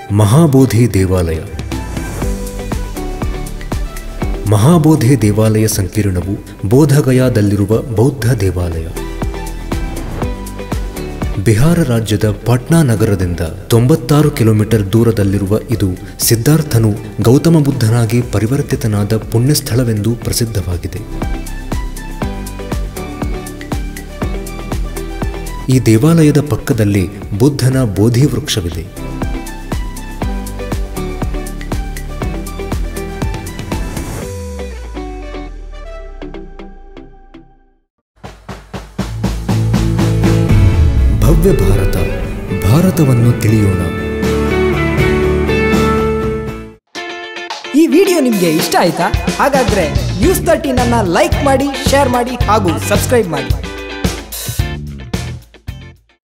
ಮಹಾಬೋಧಿ ದೇವಾಲಯ ಮಹಾಬೋಧಿ ದೇವಾಲಯ ಸಂಕೀರ್ಣವು ಬೋಧಗಯಾದಲ್ಲಿರುವ ಬೌದ್ಧ ದೇವಾಲಯ ಬಿಹಾರ ರಾಜ್ಯದ ಪಾಟ್ನಾ ನಗರದಿಂದ ತೊಂಬತ್ತಾರು ಕಿಲೋಮೀಟರ್ ದೂರದಲ್ಲಿರುವ ಇದು ಸಿದ್ಧಾರ್ಥನು ಗೌತಮ ಬುದ್ಧನಾಗಿ ಪರಿವರ್ತಿತನಾದ ಪುಣ್ಯಸ್ಥಳವೆಂದು ಪ್ರಸಿದ್ಧವಾಗಿದೆ ಈ ದೇವಾಲಯದ ಪಕ್ಕದಲ್ಲಿ ಬುದ್ಧನ ಬೋಧಿ ವೃಕ್ಷವಿದೆ ಭವ್ಯ ಭಾರತ ಭಾರತವನ್ನು ತಿಳಿಯೋಣ ಈ ವಿಡಿಯೋ ನಿಮಗೆ ಇಷ್ಟ ಆಯ್ತಾ ಹಾಗಾದ್ರೆ ನ್ಯೂಸ್ ತರ್ಟೀನ್ ಅನ್ನ ಲೈಕ್ ಮಾಡಿ ಶೇರ್ ಮಾಡಿ ಹಾಗೂ ಸಬ್ಸ್ಕ್ರೈಬ್ ಮಾಡಿ